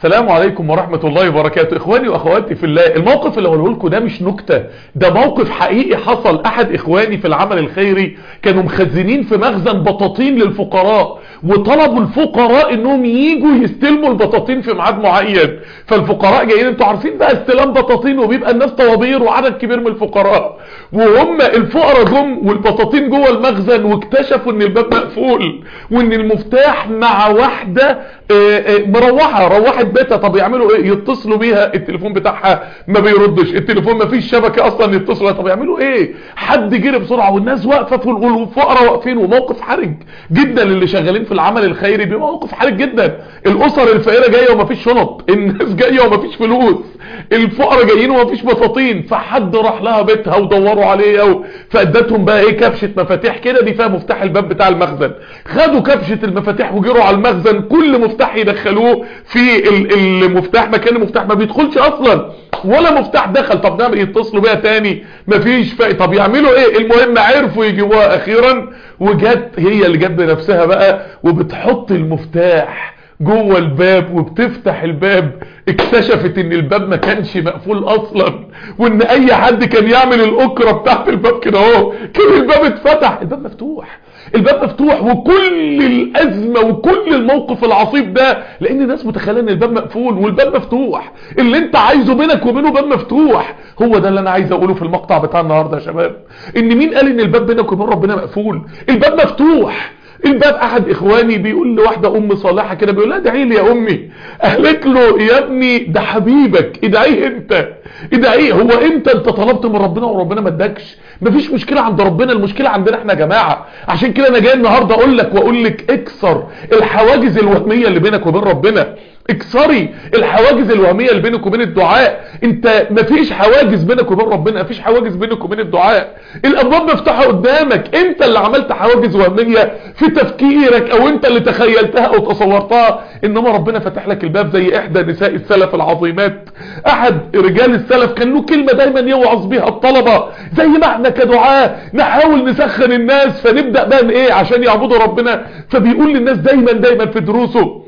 السلام عليكم ورحمة الله وبركاته اخواني واخواتي في الله الموقف اللي هقوله لكم ده مش نكتة ده موقف حقيقي حصل احد اخواني في العمل الخيري كانوا مخزنين في مخزن بطاطين للفقراء وطلبوا الفقراء انهم ييجوا يستلموا البطاطين في ميعاد معين فالفقراء جايين انتوا عارفين بقى استلام بطاطين وبيبقى الناس طوابير وعدد كبير من الفقراء وهم الفقراء جم والبطاطين جوه المخزن واكتشفوا ان الباب مقفول وان المفتاح مع واحدة آه، آه، مروحة روحت بيتها طب يعملوا ايه يتصلوا بيها التليفون بتاعها ما بيردش التليفون ما فيش شبكة اصلا يتصلوا طب يعملوا ايه حد جري بسرعة والناس واقفة والفقراء واقفين وموقف حرج جدا للي شغالين في العمل الخيري بموقف حرج جدا الاسر الفقيرة جاية وما فيش شنط الناس جاية وما فيش فلوس الفقراء جايين وما فيش بطاطين فحد راح لها بيتها ودوروا عليها و... فادتهم بقى ايه كبشة مفاتيح كده دي فيها مفتاح الباب بتاع المخزن خدوا كبشة المفاتيح وجروا على المخزن كل مفتاح يدخلوه في ال- المفتاح مكان المفتاح ما بيدخلش اصلا ولا مفتاح دخل طب نعمل يتصلوا بيها تاني مفيش فاي طب يعملوا ايه المهم عرفوا يجيبوها اخيرا وجت هي اللي جت بنفسها بقى وبتحط المفتاح جوه الباب وبتفتح الباب اكتشفت ان الباب ما كانش مقفول اصلا وان اي حد كان يعمل الاكرة بتاعت الباب كده اهو كان الباب اتفتح الباب مفتوح الباب مفتوح وكل الازمة وكل الموقف العصيب ده لان الناس متخيله ان الباب مقفول والباب مفتوح اللي انت عايزه بينك وبينه باب مفتوح هو ده اللي انا عايز اقوله في المقطع بتاع النهارده يا شباب ان مين قال ان الباب بينك وبين ربنا مقفول الباب مفتوح الباب احد اخواني بيقول لواحده ام صالحه كده بيقول لها ادعي لي يا امي قالت له يا ابني ده حبيبك ادعيه انت ادعيه هو انت انت طلبت من ربنا وربنا ما ادكش مفيش مشكله عند ربنا المشكله عندنا احنا يا جماعه عشان كده انا جاي النهارده اقول لك واقول لك اكسر الحواجز الوهميه اللي بينك وبين ربنا اكسري الحواجز الوهميه اللي بينك وبين الدعاء انت مفيش حواجز بينك وبين ربنا مفيش حواجز بينك وبين الدعاء الابواب مفتوحه قدامك انت اللي عملت حواجز وهميه في تفكيرك او انت اللي تخيلتها او تصورتها انما ربنا فتح لك الباب زي احدى نساء السلف العظيمات احد رجال السلف كان له كلمه دايما يوعظ بيها الطلبه زي ما احنا كدعاء نحاول نسخن الناس فنبدا بقى ايه عشان يعبدوا ربنا فبيقول للناس دايما دايما في دروسه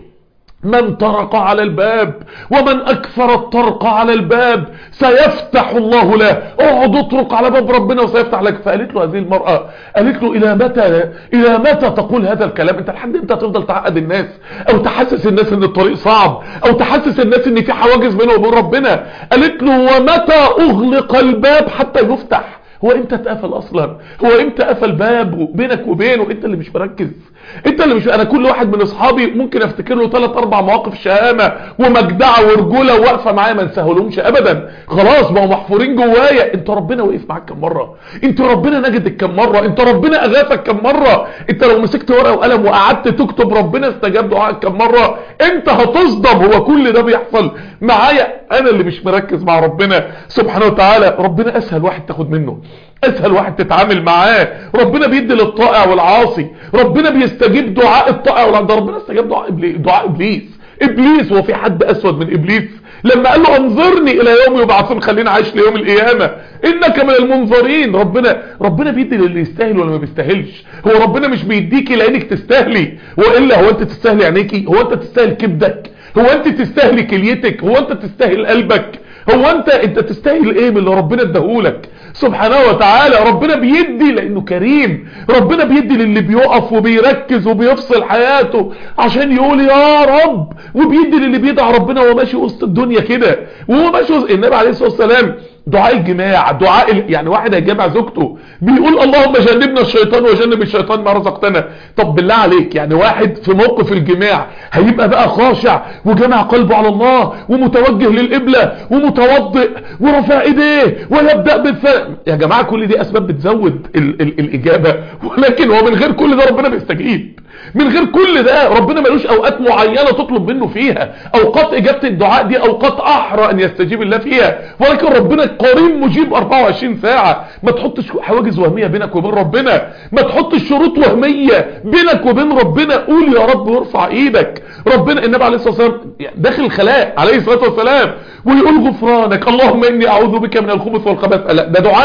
من طرق على الباب ومن اكثر الطرق على الباب سيفتح الله له اقعد اطرق على باب ربنا وسيفتح لك فقالت له هذه المرأة قالت له الى متى الى متى تقول هذا الكلام انت لحد امتى تفضل تعقد الناس او تحسس الناس ان الطريق صعب او تحسس الناس ان في حواجز بينه وبين ربنا قالت له ومتى اغلق الباب حتى يفتح هو امتى اتقفل اصلا هو امتى قفل باب بينك وبينه انت اللي مش مركز انت اللي مش انا كل واحد من اصحابي ممكن افتكر له ثلاث اربع مواقف شهامه ومجدعه ورجوله واقفه معايا ما انساهولهمش ابدا خلاص بقوا محفورين جوايا انت ربنا وقف معاك كم مره انت ربنا نجدك كم مره انت ربنا اغاثك كم مره انت لو مسكت ورقه وقلم وقعدت تكتب ربنا استجاب دعائك كم مره انت هتصدم هو كل ده بيحصل معايا انا اللي مش مركز مع ربنا سبحانه وتعالى ربنا اسهل واحد تاخد منه اسهل واحد تتعامل معاه ربنا بيدي للطائع والعاصي ربنا بيستجيب دعاء الطائع والعاصي ده ربنا استجاب دعاء ابليس دعاء ابليس ابليس هو في حد اسود من ابليس لما قال له انظرني الى يوم يبعثون خلينا عايش ليوم القيامه انك من المنظرين ربنا ربنا بيدي للي يستاهل ولا ما بيستاهلش هو ربنا مش بيديكي لانك تستاهلي والا هو انت تستاهلي عينيكي هو انت تستاهل كبدك هو انت تستاهلي كليتك هو انت تستاهل قلبك هو انت انت تستاهل ايه من اللي ربنا اداهولك سبحانه وتعالى ربنا بيدي لانه كريم ربنا بيدي للي بيقف وبيركز وبيفصل حياته عشان يقول يا رب وبيدي للي بيدعى ربنا وهو ماشي وسط الدنيا كده وهو ماشي وسط النبي عليه الصلاه والسلام دعاء الجماع دعاء ال... يعني واحد هيجمع زوجته بيقول اللهم جنبنا الشيطان وجنب الشيطان ما رزقتنا طب بالله عليك يعني واحد في موقف الجماع هيبقى بقى خاشع وجمع قلبه على الله ومتوجه للقبلة ومتوضئ ورفع ايديه ويبدأ بالف يا جماعة كل دي اسباب بتزود ال... ال... الاجابة ولكن هو من غير كل ده ربنا بيستجيب من غير كل ده ربنا ملوش اوقات معينة تطلب منه فيها اوقات اجابة الدعاء دي اوقات احرى ان يستجيب الله فيها ولكن ربنا قريب مجيب 24 ساعة ما تحطش حواجز وهمية بينك وبين ربنا ما تحطش شروط وهمية بينك وبين ربنا قول يا رب وارفع ايدك ربنا النبي عليه الصلاة والسلام داخل الخلاء عليه الصلاة والسلام ويقول غفرانك اللهم اني اعوذ بك من الخبث والخبث لا ده دعاء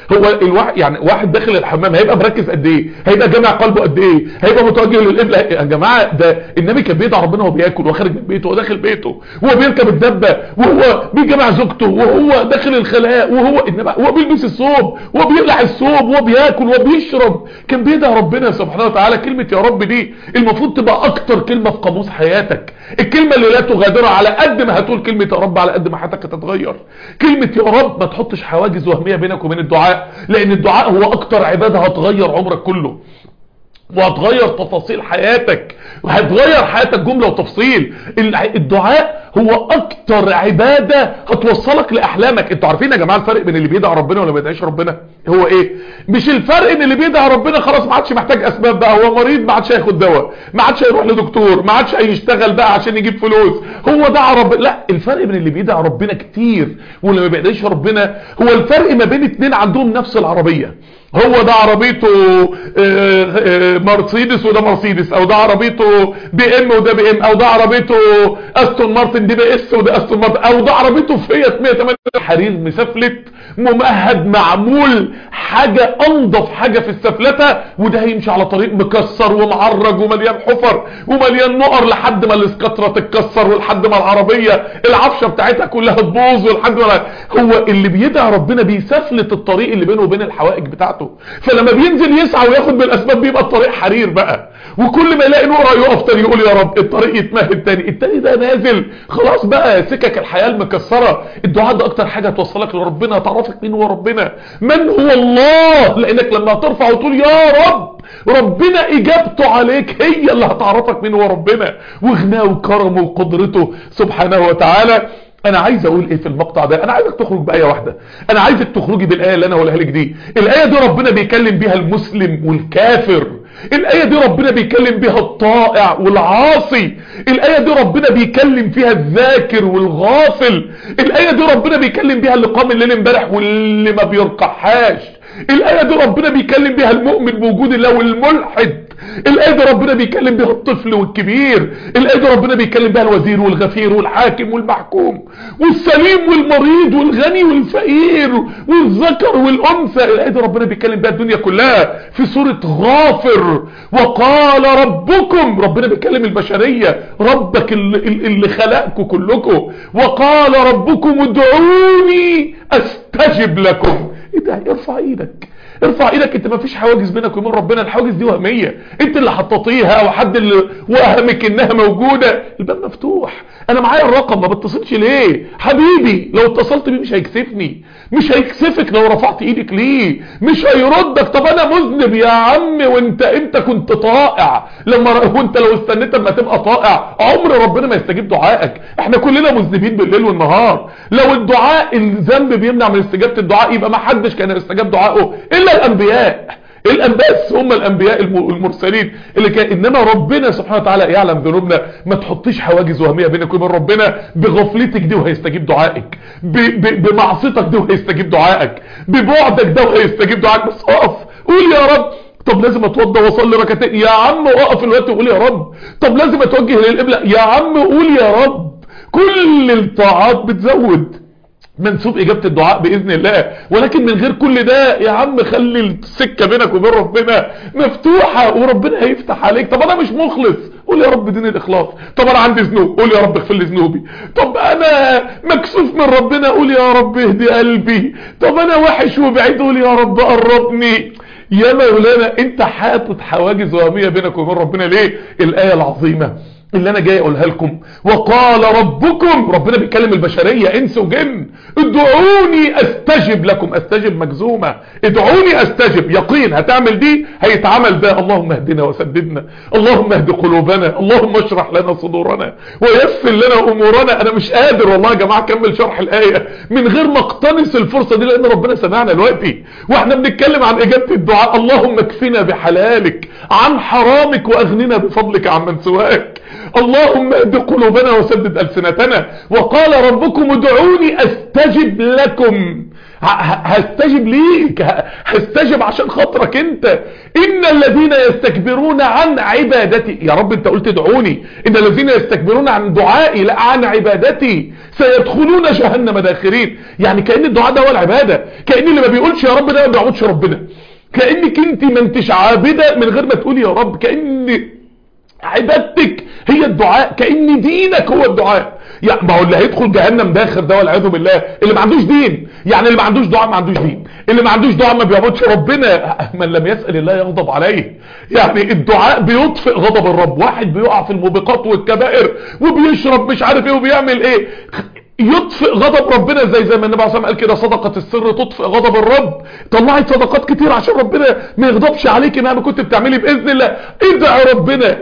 هو الواحد يعني واحد داخل الحمام هيبقى مركز قد ايه هيبقى جامع قلبه قد ايه هيبقى متوجه للقبله يا جماعه ده النبي كان بيدعي ربنا وهو بياكل وهو خارج من بيته وهو داخل بيته وهو بيركب الدبه وهو بيجمع زوجته وهو داخل الخلاء وهو انما هو بيلبس الثوب وهو بيقلع الثوب وهو بياكل وهو بيشرب كان بيدعي ربنا سبحانه وتعالى كلمه يا رب دي المفروض تبقى اكتر كلمه في قاموس حياتك الكلمه اللي لا تغادرها على قد ما هتقول كلمه يا رب على قد ما حياتك هتتغير كلمه يا رب ما تحطش حواجز وهميه بينك وبين الدعاء لان الدعاء هو اكتر عباده هتغير عمرك كله وهتغير تفاصيل حياتك وهتغير حياتك جملة وتفصيل الدعاء هو اكتر عبادة هتوصلك لاحلامك انتوا عارفين يا جماعة الفرق بين اللي بيدعي ربنا ولا ما بيدعيش ربنا هو ايه مش الفرق ان اللي بيدعي ربنا خلاص ما عادش محتاج اسباب بقى هو مريض ما عادش هياخد دواء ما عادش هيروح لدكتور ما عادش هيشتغل بقى عشان يجيب فلوس هو دعا ربنا لا الفرق بين اللي بيدعي ربنا كتير واللي ما بيدعيش ربنا هو الفرق ما بين اتنين عندهم نفس العربية هو ده عربيته مرسيدس وده مرسيدس او ده عربيته بي ام وده بي ام او ده عربيته استون مارتن دي بي اس وده استون مارتن او ده عربيته فيات 108 حرير مسفلت ممهد معمول حاجة انضف حاجة في السفلتة وده هيمشي على طريق مكسر ومعرج ومليان حفر ومليان نقر لحد ما الاسكاترة تتكسر ولحد ما العربية العفشة بتاعتها كلها تبوظ ولحد ما هو اللي بيدعي ربنا بيسفلت الطريق اللي بينه وبين الحوائج بتاعته فلما بينزل يسعى وياخد بالاسباب بيبقى الطريق حرير بقى وكل ما يلاقي نقرة يقف تاني يقول يا رب الطريق يتمهد تاني التاني ده نازل خلاص بقى سكك الحياة المكسرة الدعاء ده اكتر حاجة توصلك لربنا تعرفك مين هو ربنا من هو الله لانك لما هترفع وتقول يا رب ربنا اجابته عليك هي اللي هتعرفك مين هو ربنا وغناه وكرمه وقدرته سبحانه وتعالى انا عايز اقول ايه في المقطع ده انا عايزك تخرج بايه واحده انا عايزك تخرجي بالايه اللي انا هقولها لك دي الايه دي ربنا بيكلم بيها المسلم والكافر الآية دي ربنا بيكلم بيها الطائع والعاصي الآية دي ربنا بيكلم فيها الذاكر والغافل الآية دي ربنا بيكلم بيها اللي قام الليل امبارح واللي ما بيرقعهاش الآية دي ربنا بيكلم بيها المؤمن بوجود الله والملحد الآية دي ربنا بيكلم بيها الطفل والكبير الآية دي ربنا بيكلم بيها الوزير والغفير والحاكم والمحكوم والسليم والمريض والغني والفقير والذكر والأنثى الآية دي ربنا بيكلم بيها الدنيا كلها في سورة غافر وقال ربكم ربنا بيكلم البشرية ربك اللي, اللي خلقكم كلكم وقال ربكم ادعوني استجب لكم ايه ده ارفع ايدك ارفع ايدك انت ما فيش حواجز بينك وبين ربنا الحواجز دي وهميه انت اللي حطيتيها او حد اللي وهمك انها موجوده الباب مفتوح انا معايا الرقم ما بتصلش ليه حبيبي لو اتصلت بيه مش هيكسفني مش هيكسفك لو رفعت ايدك ليه مش هيردك طب انا مذنب يا عم وانت امتى كنت طائع لما وانت لو استنيت اما تبقى طائع عمر ربنا ما يستجيب دعائك احنا كلنا مذنبين بالليل والنهار لو الدعاء الذنب بيمنع من استجابه الدعاء يبقى ما حدش كان يستجاب دعائه الا الانبياء الانباس هم الانبياء المرسلين اللي كان انما ربنا سبحانه وتعالى يعلم ذنوبنا ما تحطيش حواجز وهميه بينك وبين ربنا بغفلتك دي وهيستجيب دعائك بمعصيتك دي وهيستجيب دعائك ببعدك ده وهيستجيب دعائك بس اقف قول يا رب طب لازم اتوضى واصلي ركعتين يا عم اقف الوقت وقول يا رب طب لازم اتوجه للقبله يا عم قول يا رب كل الطاعات بتزود منسوب اجابة الدعاء باذن الله ولكن من غير كل ده يا عم خلي السكة بينك وبين ربنا مفتوحة وربنا هيفتح عليك طب انا مش مخلص قول يا رب اديني الاخلاص طب انا عندي ذنوب قول يا رب اغفر لي ذنوبي طب انا مكسوف من ربنا قول يا رب اهدي قلبي طب انا وحش وبعيد قول يا رب قربني يا مولانا انت حاطط حواجز وهميه بينك وبين ربنا ليه الايه العظيمه اللي انا جاي اقولها لكم وقال ربكم ربنا بيتكلم البشرية انس وجن ادعوني استجب لكم استجب مجزومة ادعوني استجب يقين هتعمل دي هيتعمل ده اللهم اهدنا وسددنا اللهم اهد قلوبنا اللهم اشرح لنا صدورنا ويسر لنا امورنا انا مش قادر والله يا جماعة كمل شرح الاية من غير ما اقتنص الفرصة دي لان ربنا سمعنا دلوقتي واحنا بنتكلم عن اجابة الدعاء اللهم اكفنا بحلالك عن حرامك واغننا بفضلك عن من سواك اللهم اهد قلوبنا وسدد ألسنتنا وقال ربكم ادعوني استجب لكم هستجب ليك هستجب عشان خاطرك انت ان الذين يستكبرون عن عبادتي يا رب انت قلت ادعوني ان الذين يستكبرون عن دعائي لا عن عبادتي سيدخلون جهنم داخرين يعني كأن الدعاء ده هو العبادة كأن اللي ما بيقولش يا رب ده ما بيعبدش ربنا كأنك انت ما انتش عابدة من غير ما تقولي يا رب كأن عبادتك هي الدعاء كأن دينك هو الدعاء يعني ما هو اللي هيدخل جهنم داخل ده والعياذ بالله اللي ما عندوش دين يعني اللي ما عندوش دعاء ما عندوش دين اللي ما عندوش دعاء ما بيعبدش ربنا من لم يسأل الله يغضب عليه يعني الدعاء بيطفئ غضب الرب واحد بيقع في الموبقات والكبائر وبيشرب مش عارف ايه وبيعمل ايه يطفئ غضب ربنا زي زي ما النبي عليه الصلاه قال كده صدقه السر تطفئ غضب الرب طلعي صدقات كتير عشان ربنا ما يغضبش عليكي مهما كنت بتعملي باذن الله ادعي ربنا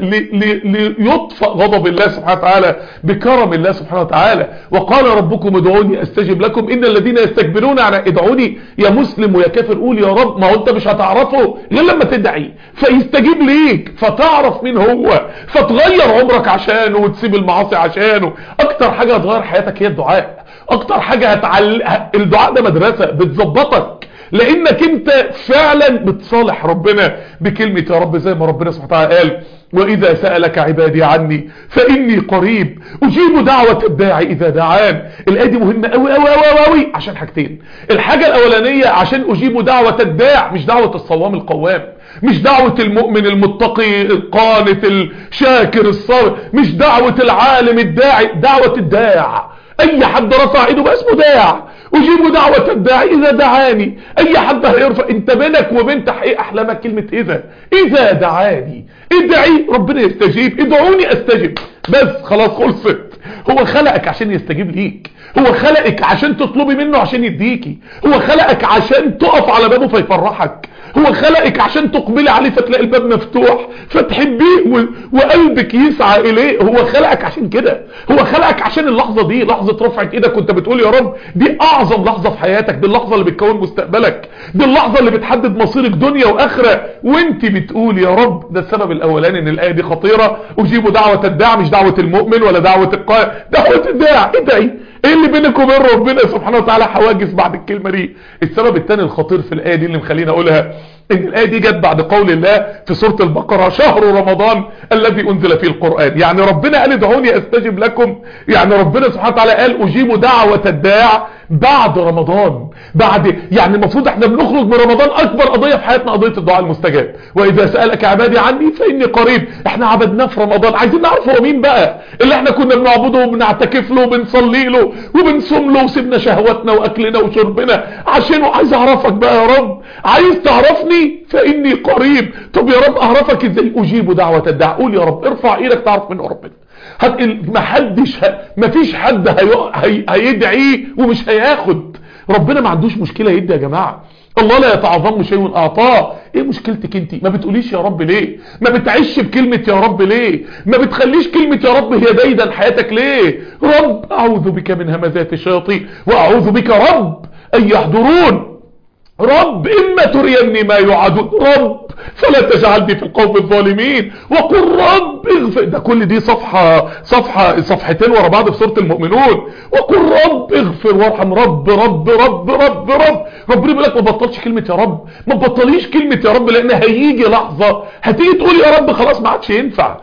ليطفئ غضب الله سبحانه وتعالى بكرم الله سبحانه وتعالى وقال ربكم ادعوني استجب لكم ان الذين يستكبرون عن ادعوني يا مسلم ويا كافر قول يا رب ما هو انت مش هتعرفه غير لما تدعي فيستجيب ليك فتعرف مين هو فتغير عمرك عشانه وتسيب المعاصي عشانه اكتر حاجه هتغير حياتك هي الدعاء الدعاء اكتر حاجة هتعل... الدعاء ده مدرسة بتظبطك لانك انت فعلا بتصالح ربنا بكلمة يا رب زي ما ربنا سبحانه وتعالى قال واذا سألك عبادي عني فاني قريب اجيب دعوة الداعي اذا دعان الايه دي مهمة قوي قوي قوي قوي عشان حاجتين الحاجة الاولانية عشان اجيب دعوة الداع مش دعوة الصوام القوام مش دعوة المؤمن المتقي القانت الشاكر الصابر مش دعوة العالم الداعي دعوة الداع اي حد رفع ايده بقى اسمه داع اجيب دعوة الداعي اذا دعاني اي حد هيرفع انت بينك وبين تحقيق احلامك كلمة اذا اذا دعاني ادعي ربنا يستجيب ادعوني استجب بس خلاص خلصت هو خلقك عشان يستجيب ليك هو خلقك عشان تطلبي منه عشان يديكي هو خلقك عشان تقف على بابه فيفرحك هو خلقك عشان تقبلي عليه فتلاقي الباب مفتوح فتحبيه و... وقلبك يسعى اليه هو خلقك عشان كده هو خلقك عشان اللحظة دي لحظة رفعة ايدك وانت بتقول يا رب دي اعظم لحظة في حياتك دي اللحظة اللي بتكون مستقبلك دي اللحظة اللي بتحدد مصيرك دنيا واخرة وانت بتقول يا رب ده السبب الاولاني ان الاية دي خطيرة اجيبوا دعوة الداع مش دعوة المؤمن ولا دعوة القائم دعوة الداع ادعي ايه اللي بينك وبين ربنا سبحانه وتعالى حواجز بعد الكلمة دي السبب الثاني الخطير في الآية دي اللي مخليني اقولها ان الآية دي جت بعد قول الله في سورة البقرة شهر رمضان الذي انزل فيه القرآن يعني ربنا قال ادعوني استجب لكم يعني ربنا سبحانه وتعالى قال اجيب دعوة الداع بعد رمضان بعد يعني المفروض احنا بنخرج من رمضان اكبر قضية في حياتنا قضية الدعاء المستجاب واذا سألك عبادي عني فاني قريب احنا عبدناه في رمضان عايزين نعرف هو مين بقى اللي احنا كنا بنعبده وبنعتكف له وبنصلي له وبنصوم له وسيبنا شهواتنا واكلنا وشربنا عشانه عايز اعرفك بقى يا رب عايز تعرفني فاني قريب طب يا رب اعرفك ازاي اجيب دعوة الداع قول يا رب ارفع ايدك تعرف من ربنا ما حدش ه... ما فيش حد هي... هي... هيدعي ومش هياخد ربنا ما عندوش مشكلة يدي يا جماعة الله لا يتعظم شيء اعطاه ايه مشكلتك انت ما بتقوليش يا رب ليه ما بتعيش بكلمة يا رب ليه ما بتخليش كلمة يا رب هي دايدا حياتك ليه رب اعوذ بك من همزات الشياطين واعوذ بك رب ان يحضرون رب إما تريني ما يعدون رب فلا تجعلني في القوم الظالمين وقل رب اغفر ده كل دي صفحة صفحة صفحتين ورا بعض في سورة المؤمنون وقل رب اغفر وارحم رب رب رب رب رب ربنا بيقول لك ما بطلش كلمة يا رب ما تبطليش كلمة يا رب لان هيجي لحظة هتيجي تقول يا رب خلاص ما عادش ينفع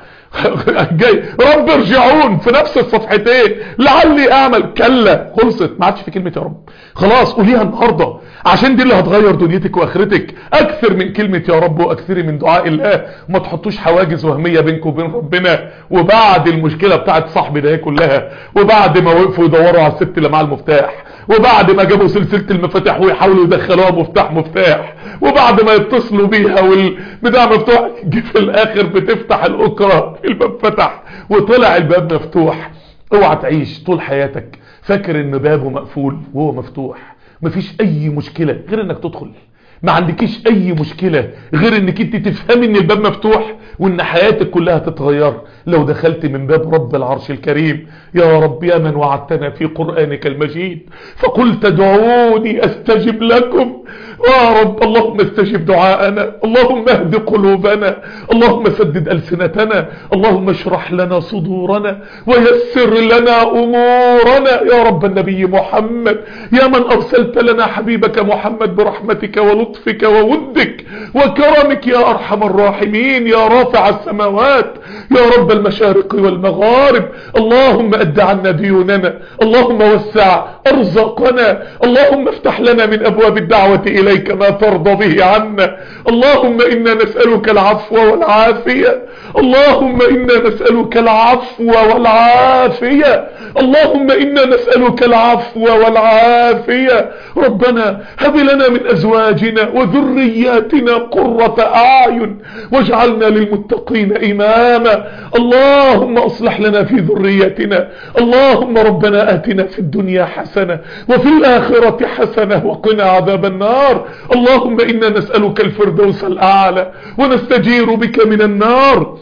جاي رب ارجعون في نفس الصفحتين لعلي اعمل كلا خلصت ما عادش في كلمة يا رب خلاص قوليها النهاردة عشان دي اللي هتغير دنيتك واخرتك اكثر من كلمة يا رب واكثري من دعاء الله وما تحطوش حواجز وهمية بينكم وبين ربنا وبعد المشكلة بتاعت صاحبي ده كلها وبعد ما وقفوا يدوروا على الست اللي معاها المفتاح وبعد ما جابوا سلسلة المفاتيح ويحاولوا يدخلوها مفتاح مفتاح وبعد ما يتصلوا بيها والبتاع مفتوح جه في الاخر بتفتح الاكرة الباب فتح وطلع الباب مفتوح اوعى تعيش طول حياتك فاكر ان بابه مقفول وهو مفتوح مفيش اي مشكلة غير انك تدخل ما عندكيش اي مشكلة غير انك انت تفهمي ان الباب مفتوح وان حياتك كلها تتغير لو دخلت من باب رب العرش الكريم يا رب يا من وعدتنا في قرآنك المجيد فقلت ادعوني استجب لكم يا رب اللهم استجب دعاءنا اللهم اهد قلوبنا اللهم سدد ألسنتنا اللهم اشرح لنا صدورنا ويسر لنا أمورنا يا رب النبي محمد يا من أرسلت لنا حبيبك محمد برحمتك ولطفك وودك وكرمك يا أرحم الراحمين يا رافع السماوات يا رب المشارق والمغارب اللهم أد عنا ديوننا اللهم وسع أرزقنا اللهم افتح لنا من أبواب الدعوة إليك ما ترضى به عنا اللهم إنا نسألك العفو والعافية اللهم إنا نسألك العفو والعافية اللهم إنا نسألك العفو والعافية ربنا هب لنا من أزواجنا وذرياتنا قرة أعين واجعلنا للمتقين إماما اللهم أصلح لنا في ذريتنا اللهم ربنا آتنا في الدنيا حسنة وفي الآخرة حسنة وقنا عذاب النار اللهم إنا نسألك الفردوس الأعلى ونستجير بك من النار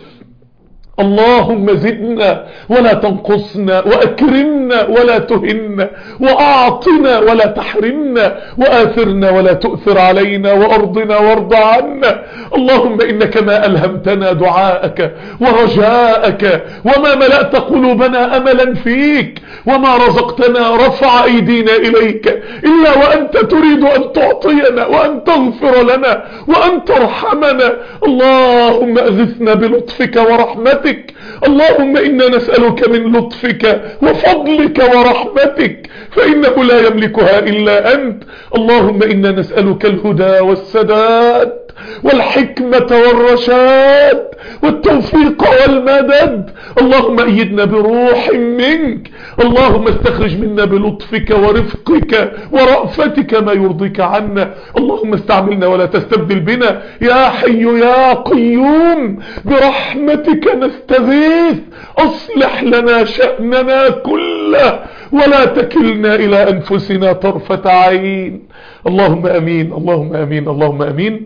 اللهم زدنا ولا تنقصنا وأكرمنا ولا تهنا وأعطنا ولا تحرمنا وآثرنا ولا تؤثر علينا وأرضنا وارض عنا اللهم إنك ما ألهمتنا دعاءك ورجاءك وما ملأت قلوبنا أملا فيك وما رزقتنا رفع أيدينا إليك إلا وأنت تريد أن تعطينا وأن تغفر لنا وأن ترحمنا اللهم أغثنا بلطفك ورحمتك اللهم إنا نسألك من لطفك وفضلك ورحمتك فإنه لا يملكها إلا أنت اللهم إنا نسألك الهدى والسداد والحكمة والرشاد والتوفيق والمدد اللهم أيدنا بروح منك اللهم استخرج منا بلطفك ورفقك ورأفتك ما يرضيك عنا اللهم استعملنا ولا تستبدل بنا يا حي يا قيوم برحمتك نستغيث أصلح لنا شأننا كله ولا تكلنا إلى أنفسنا طرفة عين اللهم أمين اللهم أمين اللهم أمين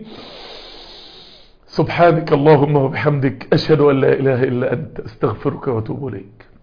سبحانك اللهم وبحمدك أشهد أن لا إله إلا أنت استغفرك واتوب إليك